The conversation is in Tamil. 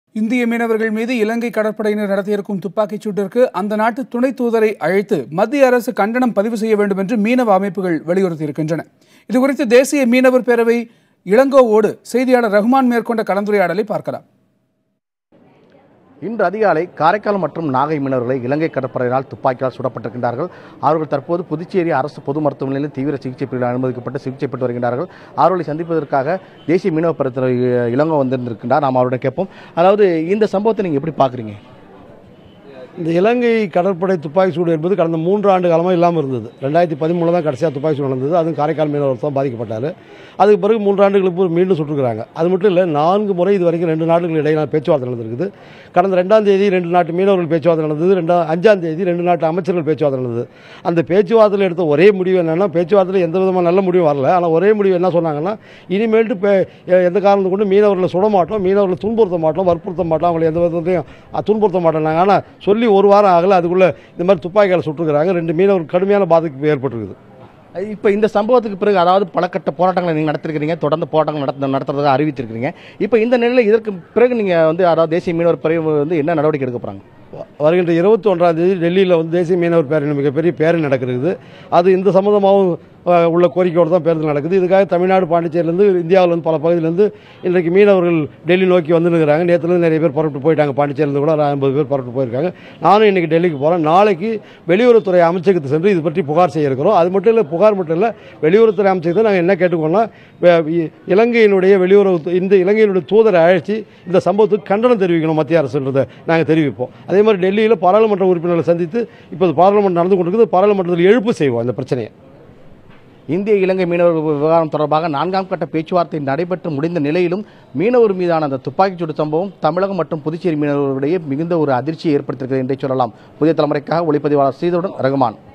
இந்திய மீனவர்கள் மீது இலங்கை கடற்படையினர் நடத்தியிருக்கும் துப்பாக்கிச் சூட்டிற்கு அந்த நாட்டு துணை தூதரை அழைத்து மத்திய அரசு கண்டனம் பதிவு செய்ய வேண்டும் என்று மீனவ அமைப்புகள் வலியுறுத்தியிருக்கின்றன இதுகுறித்து தேசிய மீனவர் பேரவை இளங்கோவோடு செய்தியாளர் ரஹ்மான் மேற்கொண்ட கலந்துரையாடலை பார்க்கலாம் இன்று அதிகாலை காரைக்கால் மற்றும் நாகை மீனவர்களை இலங்கை கடற்படையினால் துப்பாக்கியால் சுடப்பட்டிருக்கின்றார்கள் அவர்கள் தற்போது புதுச்சேரி அரசு பொது மருத்துவமனையில் தீவிர சிகிச்சை பிரிவில் அனுமதிக்கப்பட்டு சிகிச்சை பெற்று வருகின்றார்கள் அவர்களை சந்திப்பதற்காக தேசிய மீனவ பரிந்துரை இளங்கோ வந்திருக்கின்றார் நாம் அவருடைய கேட்போம் அதாவது இந்த சம்பவத்தை நீங்கள் எப்படி பார்க்குறீங்க இந்த இலங்கை கடற்படை துப்பாக்கி சூடு என்பது கடந்த மூன்று ஆண்டு காலமாக இல்லாமல் இருந்தது ரெண்டாயிரத்தி பதிமூணில் தான் கடைசியாக துப்பாக்கி சூடு நடந்தது அதுவும் காரைக்கால் மீனவர் தான் பாதிக்கப்பட்டார் அதுக்கு பிறகு மூன்று ஆண்டுகளுக்கு ஒரு மீண்டும் சுட்டுருக்காங்க அது மட்டும் இல்லை நான்கு முறை இது வரைக்கும் ரெண்டு நாடுகள் இடையிலான பேச்சுவார்த்தை நடந்திருக்குது கடந்த ரெண்டாம் தேதி ரெண்டு நாட்டு மீனவர்கள் பேச்சுவார்த்தை நடந்தது ரெண்டா அஞ்சாம் தேதி ரெண்டு நாட்டு அமைச்சர்கள் பேச்சுவார்த்தை நடந்தது அந்த பேச்சுவார்த்தையில் எடுத்த ஒரே முடிவு என்னென்னா பேச்சுவார்த்தையில் எந்த விதமான நல்ல முடிவும் வரல ஆனால் ஒரே முடிவு என்ன சொன்னாங்கன்னா இனிமேல்ட்டு பே எந்த காரணத்தை கொண்டு மீனவர்களை சுட மாட்டோம் மீனவர்களை துன்புறுத்த மாட்டோம் வற்புறுத்த மாட்டோம் அவங்களை எந்த விதத்தையும் அஹ், துன்புறுத்த மாட்டோம் ஆனால் சொல்லி ஒரு வாரம் ஆகல அதுக்குள்ளே இந்த மாதிரி துப்பாக்கியால் சுட்டுருக்காங்க ரெண்டு மீனவர் கடுமையான பாதிப்பு ஏற்பட்டிருக்குது இப்போ இந்த சம்பவத்துக்கு பிறகு அதாவது பலகட்ட போராட்டங்களை நீங்கள் நடத்திருக்கிறீங்க தொடர்ந்து போராட்டங்கள் நடத்த நடத்துறதாக அறிவித்திருக்கிறீங்க இப்போ இந்த நிலையில் இதற்கு பிறகு நீங்கள் வந்து அதாவது தேசிய மீனவர் பிரிவு வந்து என்ன நடவடிக்கை எடுக்க போகிறாங்க வ- வருகின்ற இருபத்தி ஒன்றாம் தேதி டெல்லியில் வந்து தேசிய மீனவர் பேரணி மிகப்பெரிய பேரணி நடக்கிறது அது இந்த சம்மந்தமாகவும் அஹ், உள்ள கோரிக்கையோடு தான் பேருந்து நடக்குது இதுக்காக தமிழ்நாடு பாண்டிச்சேரியிலேருந்து இந்தியாவிலேருந்து பல பகுதியிலேருந்து இன்றைக்கு மீனவர்கள் டெல்லி நோக்கி வந்துருக்கிறாங்க நேற்றுலேருந்து நிறைய பேர் புறப்பட்டு போயிட்டாங்க பாண்டிச்சேரியிலேருந்து கூட ஒரு ஐம்பது பேர் புறப்பட்டு போயிருக்காங்க நானும் இன்றைக்கி டெல்லிக்கு போகிறேன் நாளைக்கு வெளியுறவுத்துறை அமைச்சகத்துக்கு சென்று இது பற்றி புகார் செய்ய இருக்கிறோம் அது மட்டும் இல்லை புகார் மட்டும் இல்லை வெளியுறவுத்துறை அமைச்சகத்தை நாங்கள் என்ன கேட்டுக்கோன்னா வே- இ- இலங்கையினுடைய வெளியுறவு இந்த இலங்கையினுடைய தூதரை அழைச்சி இந்த சம்பவத்துக்கு கண்டனம் தெரிவிக்கணும் மத்திய அரசுன்றதை நாங்கள் தெரிவிப்போம் அதே மாதிரி டெல்லியில் பாராளுமன்ற உறுப்பினர்களை சந்தித்து இப்போது பாராளுமன்றம் நடந்து கொண்டிருக்குது பாராளுமன்றத்தில் எழுப்பு செய்வோம் இந்த பிரச்சனையை இந்திய இலங்கை மீனவர் விவகாரம் தொடர்பாக நான்காம் கட்ட பேச்சுவார்த்தை நடைபெற்று முடிந்த நிலையிலும் மீனவர் மீதான அந்த துப்பாக்கிச்சூடு சம்பவம் தமிழகம் மற்றும் புதுச்சேரி மீனவர்களிடையே மிகுந்த ஒரு அதிர்ச்சியை ஏற்படுத்தியிருக்கிறது என்றே சொல்லலாம் புதிய தலைமுறைக்காக ஒளிப்பதிவாளர் ஸ்ரீதருடன் ரகுமான்